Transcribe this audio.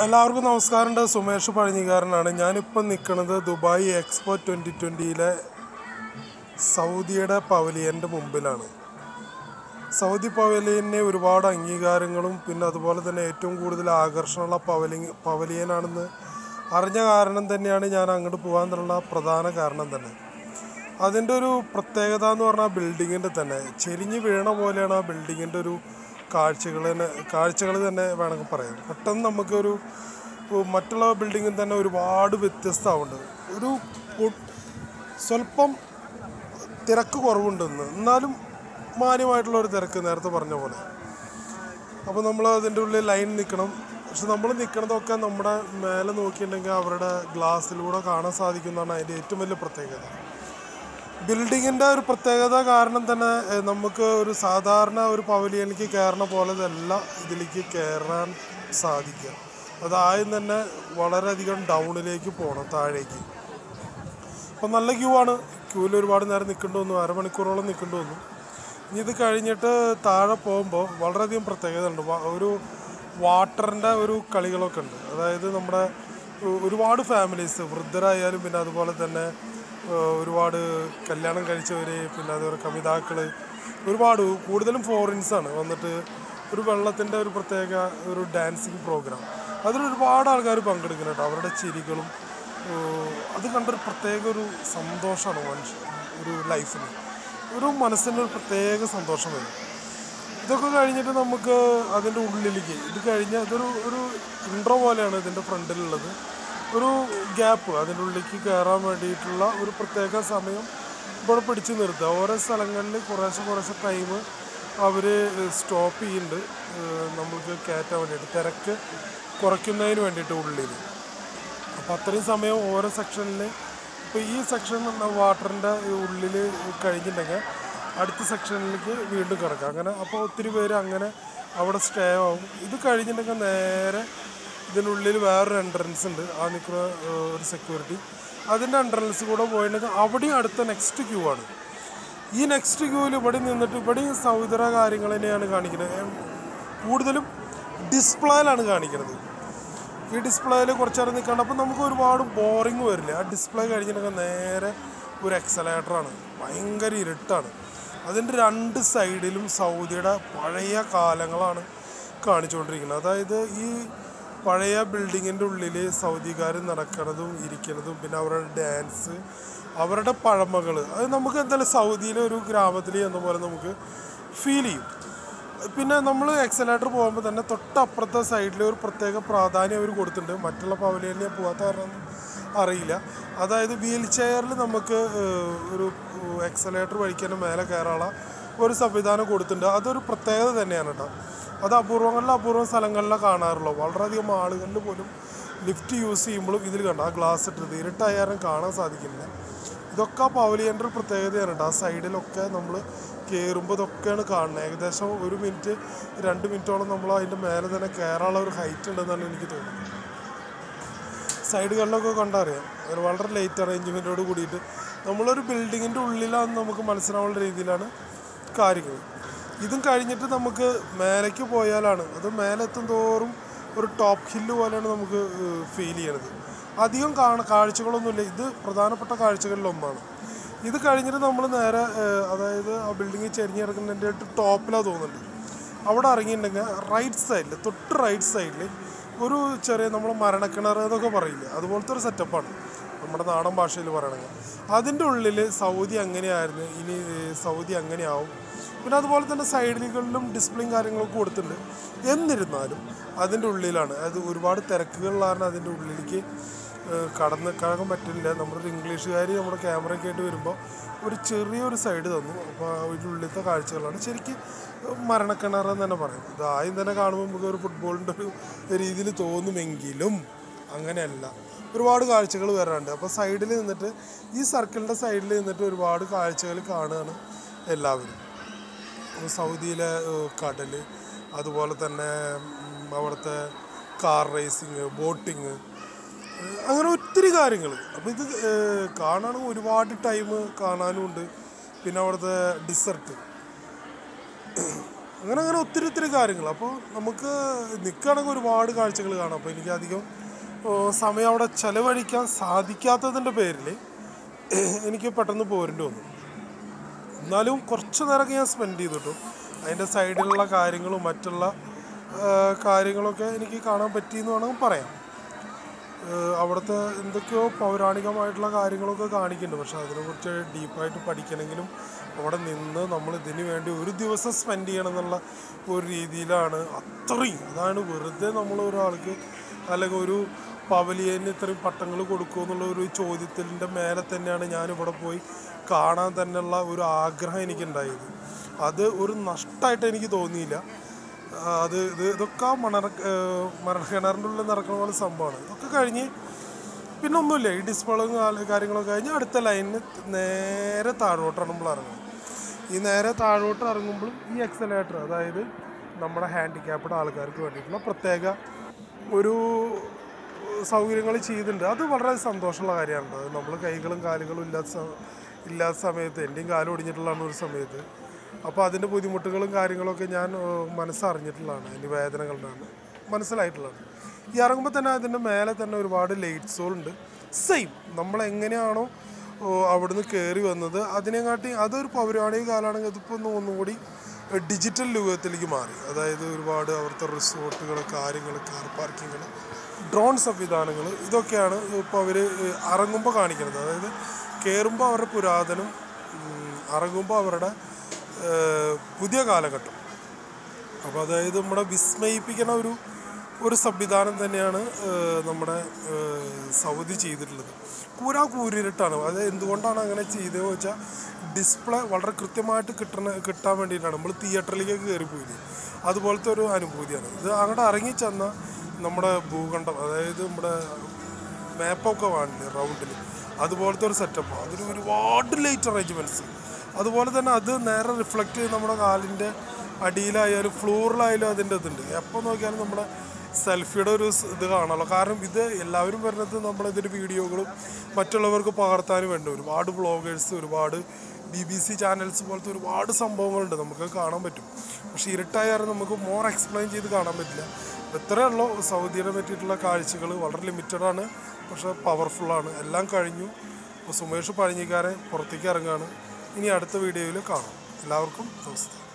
എല്ലാവർക്കും നമസ്കാരമുണ്ട് സുമേഷ് പഴഞ്ഞിക്കാരനാണ് ഞാനിപ്പം നിൽക്കുന്നത് ദുബായ് എക്സ്പോ ട്വൻ്റി ട്വൻ്റിയിലെ സൗദിയുടെ പവലിയൻ്റെ മുമ്പിലാണ് സൗദി പവലിയനെ ഒരുപാട് അംഗീകാരങ്ങളും പിന്നെ അതുപോലെ തന്നെ ഏറ്റവും കൂടുതൽ ആകർഷണമുള്ള പവലി പവലിയനാണെന്ന് അറിഞ്ഞ കാരണം തന്നെയാണ് ഞാൻ അങ്ങോട്ട് പോകാനുള്ള പ്രധാന കാരണം തന്നെ അതിൻ്റെ ഒരു പ്രത്യേകത എന്ന് പറഞ്ഞാൽ ബിൽഡിങ്ങിൻ്റെ തന്നെ ചെരിഞ്ഞ് വീണ പോലെയാണ് ആ ബിൽഡിങ്ങിൻ്റെ ഒരു കാഴ്ചകൾ തന്നെ കാഴ്ചകൾ തന്നെ വേണമെങ്കിൽ പറയാം പെട്ടെന്ന് നമുക്കൊരു ഉം, മറ്റുള്ള ബിൽഡിങ്ങിൽ തന്നെ ഒരുപാട് വ്യത്യസ്തമാവുന്നുണ്ട് ഒരു പൊ- സ്വല്പം തിരക്ക് കുറവുണ്ടെന്ന് എന്നാലും മാന്യമായിട്ടുള്ള ഒരു തിരക്ക് നേരത്തെ പറഞ്ഞ പോലെ അപ്പോൾ നമ്മൾ അതിൻ്റെ ഉള്ളിൽ ലൈൻ നിൽക്കണം പക്ഷെ നമ്മൾ നിൽക്കണതൊക്കെ നമ്മുടെ മേലെ നോക്കിയിട്ടുണ്ടെങ്കിൽ അവരുടെ ഗ്ലാസ്സിലൂടെ കാണാൻ സാധിക്കുന്നതാണ് അതിൻ്റെ ഏറ്റവും വലിയ പ്രത്യേകത ബിൽഡിങ്ങിൻ്റെ ഒരു പ്രത്യേകത കാരണം തന്നെ ഏഹ്, നമുക്ക് ഒരു സാധാരണ ഒരു പവലിയനിലേക്ക് കയറണ പോലെ അല്ല ഇതിലേക്ക് കയറാൻ സാധിക്കുക അതാദ്യം തന്നെ വളരെയധികം ഡൗണിലേക്ക് പോകണം താഴേക്ക് അപ്പം നല്ല ക്യൂ ആണ് ക്യൂവിൽ ഒരുപാട് നേരം നിൽക്കേണ്ടി വന്നു അരമണിക്കൂറോളം നിൽക്കേണ്ടി വന്നു ഇനി ഇത് കഴിഞ്ഞിട്ട് താഴെ പോകുമ്പോൾ വളരെയധികം പ്രത്യേകത ഉണ്ട് വ- ഒരു വാട്ടറിൻ്റെ ഒരു കളികളൊക്കെ ഉണ്ട് അതായത് നമ്മുടെ ഒ- ഒരുപാട് ഫാമിലീസ് വൃദ്ധരായാലും പിന്നെ അതുപോലെ തന്നെ ഏഹ്, ഒരുപാട് കല്യാണം കഴിച്ചവർ പിന്നെ അതുപോലെ കമിതാക്കൾ ഒരുപാട് കൂടുതലും ഫോറിൻസാണ് വന്നിട്ട് ഒരു വെള്ളത്തിൻ്റെ ഒരു പ്രത്യേക ഒരു ഡാൻസിങ് പ്രോഗ്രാം അതിൽ ഒരുപാട് ആൾക്കാർ പങ്കെടുക്കുന്നുണ്ട് അവരുടെ ചിരികളും ഏഹ് അത് കണ്ടൊരു പ്രത്യേക ഒരു സന്തോഷമാണ് മനുഷ്യ ഒരു ലൈഫിന് ഒരു മനസ്സിന് ഒരു പ്രത്യേക സന്തോഷം വരും ഇതൊക്കെ കഴിഞ്ഞിട്ട് നമുക്ക് അതിൻ്റെ ഉള്ളിലേക്ക് ഇത് കഴിഞ്ഞ് അതൊരു ഒരു ഇൻട്രോ പോലെയാണ് ഇതിൻ്റെ ഫ്രണ്ടിലുള്ളത് ഒരു ഗ്യാപ്പ് അതിൻ്റെ ഉള്ളിലേക്ക് കയറാൻ വേണ്ടിയിട്ടുള്ള ഒരു പ്രത്യേക സമയം ഇവിടെ പിടിച്ചു നിർത്തുക ഓരോ സ്ഥലങ്ങളിൽ കുറേശ്ശെ കുറേശ്ശെ ടൈം അവർ സ്റ്റോപ്പ് ചെയ്യുന്നുണ്ട് ഏഹ് നമുക്ക് കയറ്റാൻ വേണ്ടിയിട്ട് തിരക്ക് കുറയ്ക്കുന്നതിന് വേണ്ടിയിട്ട് ഉള്ളിൽ അപ്പോൾ അത്രയും സമയം ഓരോ സെക്ഷനിൽ ഇപ്പോൾ ഈ സെക്ഷൻ വാട്ടറിൻ്റെ ഉള്ളിൽ കഴിഞ്ഞിട്ടുണ്ടെങ്കിൽ അടുത്ത സെക്ഷനിലേക്ക് വീണ്ടും കിടക്കാം അങ്ങനെ അപ്പോൾ ഒത്തിരി പേര് അങ്ങനെ അവിടെ സ്റ്റേ ആവും ഇത് കഴിഞ്ഞിട്ടുണ്ടെങ്കിൽ നേരെ ഇതിനുള്ളിൽ വേറൊരു എൻട്രൻസ് ഉണ്ട് ആ നിൽക്കുന്ന ഏഹ്, ഒരു സെക്യൂരിറ്റി അതിൻ്റെ എൻട്രൻസ് കൂടെ പോയിട്ടുണ്ടെങ്കിൽ അവിടെയും അടുത്ത നെക്സ്റ്റ് ക്യൂ ആണ് ഈ നെക്സ്റ്റ് ക്യൂവിൽ ഇവിടെ നിന്നിട്ട് ഇവിടെയും സൗദര കാര്യങ്ങൾ തന്നെയാണ് കാണിക്കുന്നത് ഏം, കൂടുതലും ഡിസ്പ്ലേയിലാണ് കാണിക്കുന്നത് ഈ ഡിസ്പ്ലേയിൽ കുറച്ചേരം നിൽക്കണം അപ്പോൾ നമുക്ക് ഒരുപാട് ബോറിങ് വരില്ല ആ ഡിസ്പ്ലേ കഴിഞ്ഞിട്ടൊക്കെ നേരെ ഒരു എക്സലേറ്ററാണ് ഭയങ്കര ഇരുട്ടാണ് അതിൻ്റെ രണ്ട് സൈഡിലും സൗദിയുടെ പഴയ കാലങ്ങളാണ് കാണിച്ചുകൊണ്ടിരിക്കുന്നത് അതായത് ഈ പഴയ ബിൽഡിങ്ങിൻ്റെ ഉള്ളിൽ സൗദിക്കാർ നടക്കുന്നതും ഇരിക്കുന്നതും പിന്നെ അവരുടെ ഡാൻസ് അവരുടെ പഴമകൾ അത് നമുക്ക് എന്തായാലും സൗദിയിലെ ഒരു ഗ്രാമത്തിൽ എന്ന പോലെ നമുക്ക് ഫീൽ ചെയ്യും പിന്നെ നമ്മൾ എക്സലേറ്റർ പോകുമ്പോൾ തന്നെ തൊട്ടപ്പുറത്തെ സൈഡിൽ ഒരു പ്രത്യേക പ്രാധാന്യം അവർ കൊടുത്തിട്ടുണ്ട് മറ്റുള്ള പവലിയനിൽ പോകാത്ത കാരണം അറിയില്ല അതായത് വീൽ ചെയറിൽ നമുക്ക് ഏഹ്, ഒരു എക്സലേറ്റർ വഴിക്കാൻ മേലെ കയറാനുള്ള ഒരു സംവിധാനം കൊടുത്തിട്ടുണ്ട് അതൊരു പ്രത്യേകത തന്നെയാണ് കേട്ടോ അത് അപൂർവങ്ങളിൽ അപൂർവം സ്ഥലങ്ങളിലാണ് കാണാറുള്ളൂ വളരെയധികം ആളുകളിൽ പോലും ലിഫ്റ്റ് യൂസ് ചെയ്യുമ്പോഴും ഇതിൽ കണ്ട ആ ഗ്ലാസ് ഇട്ടത് ഇരുട്ടായാലും കാണാൻ സാധിക്കില്ല ഇതൊക്കെ ആ പവലിയൻ്റെ ഒരു പ്രത്യേകതയാണ് കേട്ടോ ആ സൈഡിലൊക്കെ നമ്മൾ കയറുമ്പോൾ ഇതൊക്കെയാണ് കാണുന്നത് ഏകദേശം ഒരു മിനിറ്റ് രണ്ട് മിനിറ്റോളം നമ്മൾ അതിൻ്റെ മേലെ തന്നെ കയറാനുള്ള ഒരു ഹൈറ്റ് ഉണ്ടെന്നാണ് എനിക്ക് തോന്നുന്നത് സൈഡുകളിലൊക്കെ കണ്ടറിയാം ഒരു വളരെ ലേറ്റ് അറേഞ്ച്മെൻറ്റോട് കൂടിയിട്ട് നമ്മളൊരു ബിൽഡിങ്ങിൻ്റെ ഉള്ളിലാണെന്ന് നമുക്ക് മനസ്സിലാവുന്ന രീതിയിലാണ് കാര്യങ്ങൾ ഇതും കഴിഞ്ഞിട്ട് നമുക്ക് മേലേക്ക് പോയാലാണ് അത് മേലെ എത്തും തോറും ഒരു ടോപ്പ് ഹില്ല് പോലെയാണ് നമുക്ക് ഫീൽ ചെയ്യണത് അധികം കാണ കാഴ്ചകളൊന്നുമില്ല ഇത് പ്രധാനപ്പെട്ട കാഴ്ചകളിലൊന്നാണ് ഇത് കഴിഞ്ഞിട്ട് നമ്മൾ നേരെ ഏഹ്, അതായത് ആ ബിൽഡിങ് ചെരിഞ്ഞ് കിടക്കുന്നതിൻ്റെ ടോപ്പിലാണ് തോന്നുന്നുണ്ട് അവിടെ ഇറങ്ങിയിട്ടുണ്ടെങ്കിൽ റൈറ്റ് സൈഡിൽ തൊട്ട് റൈറ്റ് സൈഡിൽ ഒരു ചെറിയ നമ്മൾ മരണക്കിണർ എന്നൊക്കെ പറയില്ലേ അതുപോലത്തെ ഒരു സെറ്റപ്പാണ് നമ്മുടെ നാടൻ ഭാഷയിൽ പറയണമെങ്കിൽ അതിൻ്റെ ഉള്ളിൽ സൗദി അങ്ങനെയായിരുന്നു ഇനി ഏഹ്, സൗദി അങ്ങനെയാവും പിന്നെ അതുപോലെ തന്നെ സൈഡുകളിലും ഡിസ്പ്ലേയും കാര്യങ്ങളൊക്കെ കൊടുത്തിട്ടുണ്ട് എന്നിരുന്നാലും അതിൻ്റെ ഉള്ളിലാണ് അത് ഒരുപാട് തിരക്കുകളിൽ കാരണം അതിൻ്റെ ഉള്ളിലേക്ക് ഏഹ്, കടന്ന് കടക്കാൻ പറ്റില്ല നമ്മുടെ ഇംഗ്ലീഷുകാർ നമ്മുടെ ക്യാമറയൊക്കെ ആയിട്ട് വരുമ്പോൾ ഒരു ചെറിയൊരു സൈഡ് തന്നു അപ്പോൾ അതിൻ്റെ ഉള്ളിലത്തെ കാഴ്ചകളാണ് ശരിക്കും മരണക്കിണർ എന്ന് തന്നെ പറയും ഇത് ആദ്യം തന്നെ കാണുമ്പോൾ നമുക്ക് ഒരു ഫുട്ബോളിൻ്റെ ഒരു രീതിയിൽ തോന്നുമെങ്കിലും അങ്ങനെയല്ല ഒരുപാട് കാഴ്ചകൾ വരാറുണ്ട് അപ്പോൾ സൈഡിൽ നിന്നിട്ട് ഈ സർക്കിളിൻ്റെ സൈഡിൽ നിന്നിട്ട് ഒരുപാട് കാഴ്ചകൾ കാണുകയാണ് എല്ലാവരും സൗദിയിലെ കടൽ അതുപോലെ തന്നെ ഉം, അവിടുത്തെ കാർ റേസിങ് ബോട്ടിങ് അങ്ങനെ ഒത്തിരി കാര്യങ്ങൾ അപ്പോൾ ഇത് ഏഹ്, കാണാനും ഒരുപാട് ടൈം കാണാനും ഉണ്ട് പിന്നെ അവിടുത്തെ ഡിസർട്ട് അങ്ങനെ അങ്ങനെ ഒത്തിരി ഒത്തിരി കാര്യങ്ങൾ അപ്പോൾ നമുക്ക് നിൽക്കുകയാണെങ്കിൽ ഒരുപാട് കാഴ്ചകൾ കാണാം അപ്പോൾ എനിക്ക് അധികം ഓ, സമയം അവിടെ ചെലവഴിക്കാൻ സാധിക്കാത്തതിൻ്റെ പേരിൽ എനിക്ക് പെട്ടെന്ന് പോരേണ്ടി വന്നു എന്നാലും കുറച്ച് നേരമൊക്കെ ഞാൻ സ്പെൻഡ് ചെയ്തിട്ടു അതിൻ്റെ സൈഡിലുള്ള കാര്യങ്ങളും മറ്റുള്ള ആ, കാര്യങ്ങളൊക്കെ എനിക്ക് കാണാൻ പറ്റിയെന്ന് വേണമെങ്കിൽ പറയാം ഏഹ് അവിടുത്തെ എന്തൊക്കെയോ പൗരാണികമായിട്ടുള്ള കാര്യങ്ങളൊക്കെ കാണിക്കുന്നുണ്ട് പക്ഷെ അതിനെക്കുറിച്ച് ഡീപ്പായിട്ട് പഠിക്കണമെങ്കിലും അവിടെ നിന്ന് നമ്മൾ ഇതിന് വേണ്ടി ഒരു ദിവസം സ്പെൻഡ് ചെയ്യണം എന്നുള്ള ഒരു രീതിയിലാണ് അത്രയും അതാണ് വെറുതെ നമ്മൾ ഒരാൾക്ക് അല്ലെങ്കിൽ ഒരു പവലിയന് ഇത്രയും പട്ടങ്ങൾ കൊടുക്കുമോ എന്നുള്ള ഒരു ചോദ്യത്തിൻ്റെ മേലെ തന്നെയാണ് ഞാനിവിടെ പോയി കാണാൻ തന്നെയുള്ള ഒരു ആഗ്രഹം എനിക്കുണ്ടായത് അത് ഒരു നഷ്ടമായിട്ട് എനിക്ക് തോന്നിയില്ല ആ, അത് ഇത് ഇതൊക്കെ ആ മണർ ഏഹ് മരണക്കിണറിൻ്റെ ഉള്ളിൽ നടക്കുന്ന പോലെ സംഭവമാണ് ഇതൊക്കെ കഴിഞ്ഞ് പിന്നെ ഒന്നുമില്ല ഈ ഡിസ്പ്ലേയും കാര്യങ്ങളൊക്കെ കഴിഞ്ഞ് അടുത്ത ലൈനിന് നേരെ താഴോട്ടാണ് നമ്മൾ ഇറങ്ങുന്നത് ഈ നേരെ താഴോട്ട് ഇറങ്ങുമ്പോഴും ഈ എക്സലേറ്റർ അതായത് നമ്മുടെ ഹാൻഡിക്യാപ്ഡ് ആൾക്കാർക്ക് വേണ്ടിയിട്ടുള്ള പ്രത്യേക ഒരു സൗകര്യങ്ങൾ ചെയ്തിട്ടുണ്ട് അത് വളരെ സന്തോഷമുള്ള കാര്യമാണ് അത് നമ്മൾ കൈകളും കാലുകളും ഇല്ലാത്ത സ- ഇല്ലാത്ത സമയത്ത് എൻ്റെയും കാലം ഒടിഞ്ഞിട്ടുള്ളതാണ് ഒരു സമയത്ത് അപ്പോൾ അതിൻ്റെ ബുദ്ധിമുട്ടുകളും കാര്യങ്ങളൊക്കെ ഞാൻ ഏഹ്, മനസ്സറിഞ്ഞിട്ടുള്ളതാണ് അതിൻ്റെ വേദനകളുണ്ടാണ് മനസ്സിലായിട്ടുള്ളതാണ് ഈ ഇറങ്ങുമ്പോൾ തന്നെ അതിൻ്റെ മേലെ തന്നെ ഒരുപാട് ലൈറ്റ്സുകളുണ്ട് സെയിം നമ്മൾ എങ്ങനെയാണോ ഓ, അവിടുന്ന് കയറി വന്നത് അതിനെക്കാട്ടി അതൊരു പൗരാണിക കാലമാണെങ്കിൽ അതിപ്പോൾ ഒന്ന് ഒന്നുകൂടി ഡിജിറ്റൽ യുഗത്തിലേക്ക് മാറി അതായത് ഒരുപാട് അവിടുത്തെ റിസോർട്ടുകൾ കാര്യങ്ങൾ കാർ പാർക്കിങ്ങൾ ഡ്രോൺ സംവിധാനങ്ങൾ ഇതൊക്കെയാണ് ഇപ്പോൾ അവർ ഇറങ്ങുമ്പോൾ കാണിക്കുന്നത് അതായത് കയറുമ്പോൾ അവരുടെ പുരാതനം ഉം, ഇറങ്ങുമ്പോൾ അവരുടെ ഏഹ്, പുതിയ കാലഘട്ടം അപ്പോൾ അതായത് നമ്മുടെ വിസ്മയിപ്പിക്കുന്ന ഒരു ഒരു സംവിധാനം തന്നെയാണ് ഏഹ്, നമ്മുടെ ഏഹ്, സൗദി ചെയ്തിട്ടുള്ളത് കൂരാ കൂരിരുട്ടാണ് അത് എന്തുകൊണ്ടാണ് അങ്ങനെ ചെയ്തതെന്ന് വെച്ചാൽ ഡിസ്പ്ലേ വളരെ കൃത്യമായിട്ട് കിട്ടണ കിട്ടാൻ വേണ്ടിയിട്ടാണ് നമ്മൾ തിയേറ്ററിലേക്ക് കയറി പോയില്ലേ അതുപോലത്തെ ഒരു അനുഭൂതിയാണ് ഇത് അങ്ങോട്ട് ഇറങ്ങി ചെന്ന നമ്മുടെ ഭൂഖണ്ഡം അതായത് നമ്മുടെ മാപ്പൊക്കെ കാണില്ലേ റൗണ്ടിൽ അതുപോലത്തെ ഒരു സെറ്റപ്പ് അതിന് ഒരുപാട് ലൈറ്റ് അറേഞ്ച്മെൻറ്റ്സ് അതുപോലെ തന്നെ അത് നേരെ റിഫ്ലക്റ്റ് ചെയ്ത് നമ്മുടെ കാലിൻ്റെ അടിയിലായാലും ഫ്ലോറിലായാലും അതിൻ്റെ ഇതുണ്ട് എപ്പോൾ നോക്കിയാലും നമ്മുടെ സെൽഫിയുടെ ഒരു സ് ഇത് കാണാമല്ലോ കാരണം ഇത് എല്ലാവരും വരുന്നത് നമ്മളിതിൻ്റെ വീഡിയോകളും മറ്റുള്ളവർക്ക് പകർത്താനും വേണ്ടി ഒരുപാട് വ്ളോഗേഴ്സ് ഒരുപാട് ബി ബി സി ചാനൽസ് പോലത്തെ ഒരുപാട് സംഭവങ്ങളുണ്ട് നമുക്ക് കാണാൻ പറ്റും പക്ഷേ ഇരുട്ടായാലും നമുക്ക് മോർ എക്സ്പ്ലെയിൻ ചെയ്ത് കാണാൻ പറ്റില്ല ഇത്രയേ ഉള്ളൂ സൗദിയെ പറ്റിയിട്ടുള്ള കാഴ്ചകൾ വളരെ ലിമിറ്റഡാണ് പക്ഷേ പവർഫുള്ളാണ് എല്ലാം കഴിഞ്ഞു അപ്പോൾ സുമേഷ് പഴഞ്ഞിക്കാരൻ പുറത്തേക്ക് ഇറങ്ങുകയാണ് ഇനി അടുത്ത വീഡിയോയിൽ കാണാം എല്ലാവർക്കും നമസ്തേ